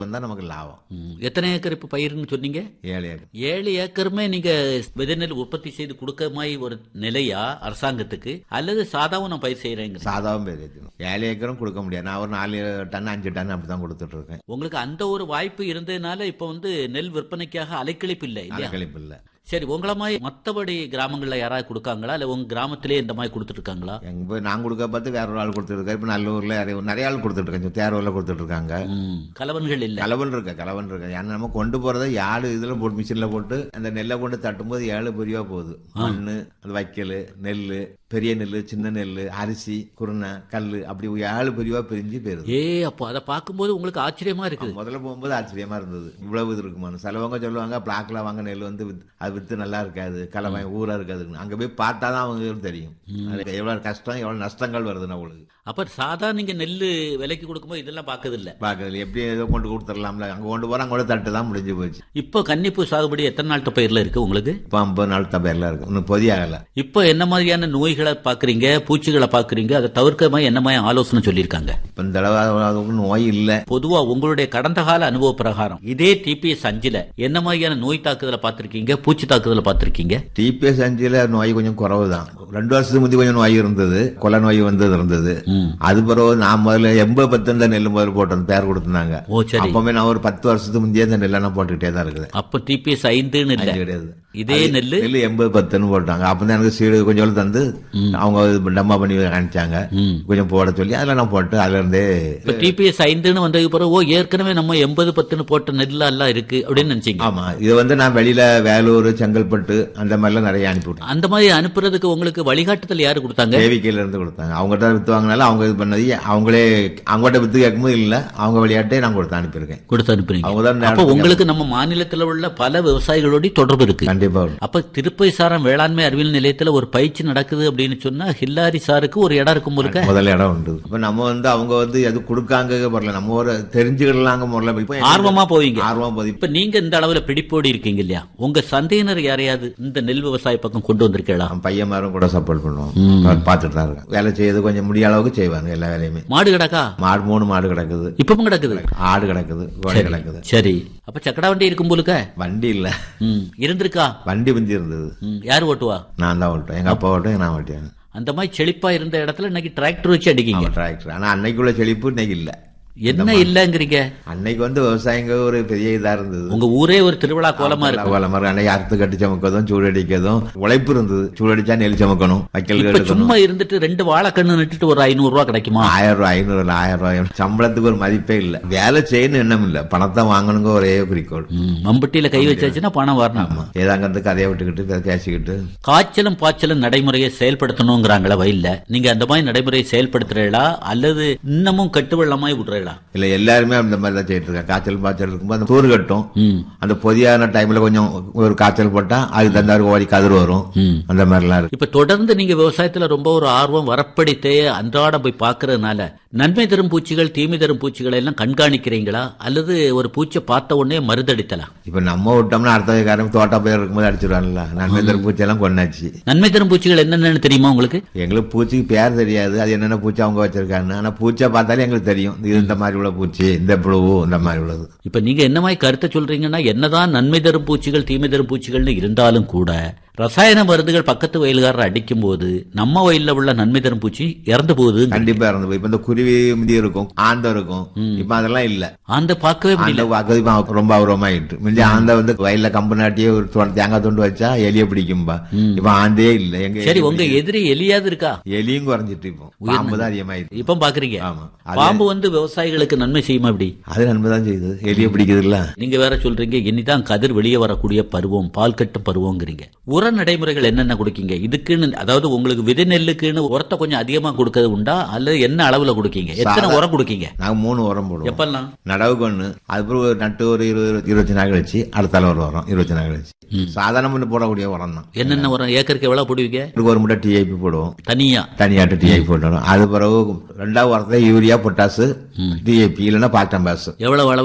வந்தா நமக்கு லாபம் ம். எத்தனை ஏக்கர் இப்ப பயிர்னு சொன்னீங்க ஏழு ஏக்கர் ஏழு ஏக்கருமே நீங்க விதைநெல் உற்பத்தி செய்து கொடுக்க மாதிரி ஒரு நிலையா அரசாங்கத்துக்கு அல்லது சாதாவும் நான் பயிர் செய்யறேங்க சாதாவும் பேர் ஏற்றணும் ஏழு ஏக்கரும் கொடுக்க முடியாது நான் ஒரு நாலு டன் அஞ்சு டன் அப்படி தான் கொடுத்துட்டு இருக்கேன் உங்களுக்கு அந்த ஒரு வாய்ப்பு இருந்ததுனால இப்ப வந்து நெல் விற்பனைக்காக அலைக்கழிப்பு இல்லை இல்லையா அலக்கழிப்பு இல்லை சரி உங்கள மாதிரி மத்தபடி கிராமங்கள்ல யாராவது கொடுக்காங்களா இல்ல உங்க கிராமத்திலே இந்த மாதிரி கொடுத்துட்டு இருக்காங்களா எங்க போய் நான் கொடுக்க பார்த்து வேற ஒரு ஆள் கொடுத்துருக்காரு இப்போ நல்லூர்ல நிறைய நிறைய ஆள் கொடுத்துட்டு இருக்காங்க தேர்வில் கொடுத்துட்டு இருக்காங்க ம். கலவன்கள் இல்ல கலவன் இருக்க கலவன் இருக்க ஏன்னா நம்ம கொண்டு போறதை ஏழு இதுல போட்டு மிஷின்ல போட்டு அந்த நெல்லை கொண்டு தட்டும்போது ஏழு பெரியவா போகுது மண்ணு அந்த வைக்கல் நெல் பெரிய நெல் சின்ன நெல் அரிசி குருணை கல் அப்படி ஏழு பெரியவா பிரிஞ்சு போயிருது ஏ அப்போ அதை பார்க்கும்போது உங்களுக்கு ஆச்சரியமா இருக்குது முதல்ல போகும்போது ஆச்சரியமா இருந்தது இவ்வளவு இது இருக்குமான்னு சிலவங்க சொல்லுவாங்க பிளாக்ல வாங்க நெல் வந்து வித்- அது வித்து நல்லா இருக்காது கலவை ஊரா இருக்காதுன்னு அங்க போய் பார்த்தா தான் அவங்களுக்கு தெரியும் அது எவ்வளவு கஷ்டம் எவ்வளவு நஷ்டங்கள் வருதுன்னு அவங்களுக்கு அப்ப சாதாரண நீங்க நெல்லு விலைக்கு கொடுக்கும்போது இதெல்லாம் பார்க்கறது இல்ல பார்க்கறது எப்படி ஏதோ கொண்டு கொடுத்துடலாம்ல அங்க கொண்டு போறோம் அங்க கூட தட்டு தான் முடிஞ்சு போச்சு இப்போ கன்னிப்பூ சாகுபடி எத்தனை நாள் பயிர்ல இருக்கு உங்களுக்கு இப்போ ஐம்பது நாள் தப்பேர்லாம் இருக்கு இன்னும் பொதிய ஆகல இப்போ என்ன மாதிரியான நோய்களை பாக்குறீங்க பூச்சிகளை பாக்குறீங்க அதை தவிர்க்க மாதிரி என்ன மாதிரி ஆலோசனை சொல்லியிருக்காங்க இப்போ இந்த தடவை அதுக்கு நோய் இல்லை பொதுவா உங்களுடைய கடந்த கால அனுபவ பிரகாரம் இதே டிபிஎஸ் அஞ்சுல என்ன மாதிரியான நோய் தாக்குதலை பார்த்திருக்கீங்க பூச்சி தாக்குதலை பார்த்திருக்கீங்க டிபிஎஸ் அஞ்சில் நோய் கொஞ்சம் குறவு தான் ரெண்டு வருஷத்துக்கு முந்தி கொஞ்சம் நோய் இருந்தது கொலை நோய் வந்தது இருந்தது ம். அது பிறகு நான் முதல்ல எண்பது பத்து இந்த நெல் முதல்ல போட்டேன் பேர் கொடுத்துருந்தாங்க ஓ சரி அப்பவுமே நான் ஒரு பத்து வருஷத்துக்கு முந்தைய இந்த நெல்லெல்லாம் போட்டுக்கிட்டே தான் இருக்குது அப்ப டிபிஎஸ் ஐந்துன்னு இல்ல அஞ்சு கிடையாது இதே நெல்லு நெல் எண்பது பத்துன்னு போட்டாங்க அப்போ தான் எனக்கு சீடு கொஞ்சம் தந்து அவங்க இது டம்மா பண்ணி காமிச்சாங்க ம். கொஞ்சம் போட சொல்லி அதில் நான் போட்டு அதுல இருந்தே இப்ப டிபிஎஸ் ஐந்துன்னு வந்ததுக்கு பிறகு ஓ ஏற்கனவே நம்ம எண்பது பத்துன்னு போட்ட நெல்லா எல்லாம் இருக்கு அப்படின்னு நினைச்சீங்க ஆமா இது வந்து நான் வெளியில வேலூர் செங்கல்பட்டு அந்த மாதிரிலாம் நிறைய அனுப்பி விட்டேன் அந்த மாதிரி அனுப்புறதுக்கு உங்களுக்கு வழிகாட்டுதல் யாரு கொடுத்தாங்க தேவிக்கையில இருந்து கொடுத்தாங்க அவங்ககிட்ட வித்து வாங்கினால அவங்க இது பண்ணது அவங்களே அவங்ககிட்ட வித்து கேட்கும்போது இல்ல அவங்க வழியாட்டே நான் கொடுத்து அனுப்பியிருக்கேன் கொடுத்து அனுப்புறீங்க அவங்க தான் அப்ப உங்களுக்கு நம்ம மாநிலத்துல உள்ள பல விவசாயிகளோட தொடர்பு இருக்கு கண்டிப்பா உண்டு. அப்ப திருப்பதி சாரம் வேளாண்மை அறிவியல் நிலையத்துல ஒரு பயிற்சி நடக்குது அப்படின்னு சொன்னா ஹில்லாரி சாருக்கு ஒரு இடம் இருக்கும் போல முதல் இடம் உண்டு இப்ப நம்ம வந்து அவங்க வந்து எது கொடுக்காங்க வரல நம்ம ஒரு தெரிஞ்சுக்கலாங்க முறையில் இப்ப எங்களுக்கு ஆர்வமா போவீங்க ஆர்வம் போது இப்ப நீங்க இந்த அளவுல பிடிப்போடு இருக்கீங்க இல்லையா உங்க சந்தையினர் யாரையாவது இந்த நெல் விவசாய பக்கம் கொண்டு வந்திருக்கீங்களா அவன் பையன்மாரும் கூட சப்போர்ட் பண்ணுவோம் பார்த்துட்டு தான் இருக்கேன் வேலை செய்யறது கொஞ்சம் முடிய அளவுக்கு செய்வாங்க எல்லா வேலையுமே மாடு கிடக்கா மாடு மூணு மாடு கிடக்குது இப்பவும் கிடக்குது ஆடு கிடக்குது கோழி கிடக்குது சரி அப்ப சக்கடா வண்டி இருக்கும் போலுக்க வண்டி இல்ல ம் இருந்திருக்கா வண்டி பிந்தி இருந்தது ம் யார் ஓட்டுவா நான் தான் ஓட்டேன் எங்க அப்பா ஓட்டும் நான் ஓட்டியாங்க அந்த மாதிரி செழிப்பா இருந்த இடத்துல இன்னைக்கு டிராக்டர் வச்சு அடிக்கீங்க அவன் டிராக்டர் ஆனா அன்னைக்குள்ள செழிப்பு இன்னைக்கு இல்ல என்ன இல்லங்கிறீங்க அன்னைக்கு வந்து விவசாயங்க ஒரு பெரிய இதா இருந்தது உங்க ஊரே ஒரு திருவிழா கோலமா இருக்கு கோல மாதிரி அன்னைக்கு அறுத்து கட்டி சமைக்கிறதும் சூடடிக்கிறதும் உழைப்பு இருந்தது சூடடிச்சா நெல் சமைக்கணும் வைக்கல் இப்ப எடுக்கணும் சும்மா இருந்துட்டு ரெண்டு வாழைக்கண்ணு நட்டுட்டு ஒரு ஐநூறு ரூபா கிடைக்குமா ஆயிரம் ரூபாய் ஐநூறு இல்லை, ஆயிரம் ரூபாய் சம்பளத்துக்கு ஒரு மதிப்பே இல்ல வேலை செய்யணும் எண்ணம் இல்ல பணத்தை வாங்கணுங்க ஒரே குறிக்கோள் ம், மம்பட்டியில கை வச்சாச்சுன்னா பணம் வரணும் ஏதாங்கிறது கதையை விட்டுக்கிட்டு பே- பேசிக்கிட்டு காய்ச்சலும் பாய்ச்சலும் நடைமுறையை செயல்படுத்தணுங்கிறாங்களா வயல்ல நீங்க அந்த மாதிரி நடைமுறையை செயல்படுத்துறீங்களா அல்லது இன்னமும் கட்டு வெள்ளமாய் விடுறீங்களா இல்ல எல்லாருமே அந்த மாதிரி தான் செய்யிட்டு இருக்காங்க காய்ச்சல் பாய்ச்சல் இருக்கும்போது அந்த தூர் கட்டும் ம் அந்த பொதியான டைம்ல கொஞ்சம் ஒரு காய்ச்சல் போட்டா அதுக்கு தந்தாரு ஓடி கதிர் வரும் ம். அந்த மாதிரிலாம் இருக்கு இப்ப தொடர்ந்து நீங்க விவசாயத்துல ரொம்ப ஒரு ஆர்வம் வரப்படித்தே அன்றாட போய் பாக்குறதுனால நன்மை தரும் பூச்சிகள் தீமை தரும் பூச்சிகளை எல்லாம் கண்காணிக்கிறீங்களா அல்லது ஒரு பூச்சை பார்த்த உடனே மருந்தடித்தலாம் இப்ப நம்ம விட்டோம்னா அடுத்த காரம் தோட்டா போய் இருக்கும்போது அடிச்சிருவாங்கல்ல நன்மை தரும் பூச்சி எல்லாம் கொண்டாச்சு நன்மை தரும் பூச்சிகள் என்னென்னு தெரியுமா உங்களுக்கு எங்களுக்கு பூச்சிக்கு பேர் தெரியாது அது என்னென்ன பூச்சி அவங்க வச்சிருக்காங்க ஆனா பூச்சை பார்த்தாலே எங்களுக்கு தெரியும் இது இந்த மாதிரி உள்ள பூச்சி இந்த புழு இந்த மாதிரி உள்ளது இப்ப நீங்க என்ன மாதிரி கருத்தை சொல்றீங்கன்னா என்னதான் நன்மை தரும் பூச்சிகள் தீமை தரும் பூச்சிகள்னு இருந்தாலும் கூட ரசாயன மருந்துகள் பக்கத்து வயல்காரர் அடிக்கும் போது நம்ம வயல்ல உள்ள நன்மை தரும் பூச்சி இறந்து போகுது கண்டிப்பா இறந்து போய் இப்ப இந்த குருவி முந்தி இருக்கும் ஆந்த இருக்கும் இப்ப அதெல்லாம் இல்ல அந்த பார்க்கவே முடியல ஆந்த பார்க்கறது இப்ப ரொம்ப அபூர்வமாயிட்டு முந்தி ஆந்த வந்து வயல்ல கம்பு நாட்டியே ஒரு தொ- தேங்காய் துண்டு வச்சா எலிய பிடிக்கும்பா இப்ப ஆந்தே இல்ல எங்க சரி உங்க எதிரி எலியாது இருக்கா எலியும் குறைஞ்சிட்டு இப்போ பாம்பு தான் அதிகமாயிட்டு இப்ப பாக்குறீங்க ஆமா பாம்பு வந்து விவசாயிகளுக்கு நன்மை செய்யுமா இப்படி அது நன்மை தான் செய்யுது எலிய பிடிக்குது இல்ல நீங்க வேற சொல்றீங்க இனிதான் கதிர் வெளியே வரக்கூடிய பருவம் பால் கட்டும் பருவங்கிறீங்க உர நடைமுறைகள் என்னென்ன கொடுக்கீங்க இதுக்குன்னு அதாவது உங்களுக்கு விதை நெல்லுக்குன்னு உரத்தை கொஞ்சம் அதிகமா கொடுக்கறது உண்டா அல்லது என்ன அளவுல கொடுக்கீங்க எத்தனை உரம் கொடுக்கீங்க நாங்க மூணு உரம் போடுவோம் எப்பெல்லாம் நடவுக்கு ஒண்ணு அதுக்கப்புறம் ஒரு நட்டு ஒரு இருபது இருபத்தி நாள் கழிச்சு அடுத்த ஒரு உரம் இருபத்தி நாள் கழிச்சு சாதாரண போடக்கூடிய உரம் தான் என்னென்ன உரம் ஏக்கருக்கு எவ்வளவு போடுவீங்க இதுக்கு ஒரு முட்டை டிஐபி போடுவோம் தனியா தனியாட்டு டிஐபி போட்டுரும் அது பிறகு ரெண்டாவது உரத்தை யூரியா பொட்டாசு டிஏபி இல்லைன்னா பாக்டம்பாஸ் எவ்வளவு அளவுல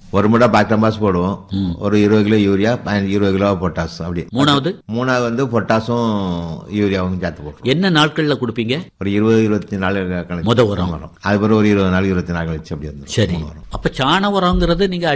ஒரு முட்டை பாக்டம்பாஸ் போடுவோம் ஒரு இருபது கிலோ யூரியா பதினஞ்சு இருபது கிலோ பொட்டாஸ் அப்படி மூணாவது மூணாவது வந்து பொட்டாசும் யூரியாவும் சேர்த்து போடுறோம் என்ன நாட்கள்ல கொடுப்பீங்க ஒரு இருபது இருபத்தி நாலு கணக்கு முத உரம் வரும் அது பிறகு ஒரு இருபது நாள் இருபத்தி நாலு கழிச்சு அப்படி வந்து சரி அப்ப சாண உரங்கிறது நீங்க